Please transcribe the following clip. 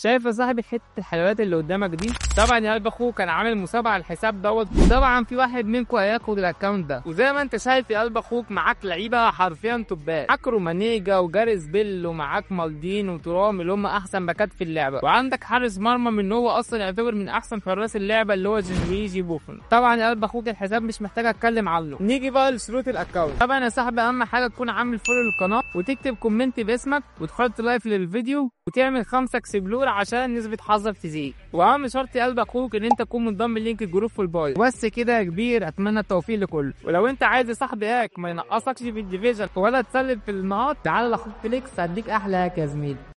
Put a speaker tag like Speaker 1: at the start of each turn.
Speaker 1: شايف يا صاحبي حته الحلويات اللي قدامك دي طبعا يا قلب اخوه كان عامل مسابقه على الحساب دوت طبعا في واحد منكم هياخد الاكونت ده وزي ما انت شايف يا قلب اخوك معاك لعيبه حرفيا توبات معاك رومانيجا وجاريس بيل ومعاك مالدين وترام اللي هم احسن باكات في اللعبه وعندك حارس مرمى من هو اصلا يعتبر من احسن حراس اللعبه اللي هو جنريجي بوفون طبعا يا قلب اخوك الحساب مش محتاج اتكلم عنه نيجي بقى لشروط الاكونت طبعا يا صاحبي اهم حاجه تكون عامل فولو للقناه وتكتب كومنت باسمك وتحط لايك للفيديو وتعمل خمسة اكسبلور عشان نسبة حظك تزيد واهم شرط يا قلب اخوك ان انت تكون منضم لينك الجروب في البايو بس كده يا كبير اتمنى التوفيق لكل ولو انت عايز يا صاحبي هاك ما ينقصكش في الديفيجن ولا تسلم في النهار تعال لاخوك فليكس هديك احلى هاك يا زميلي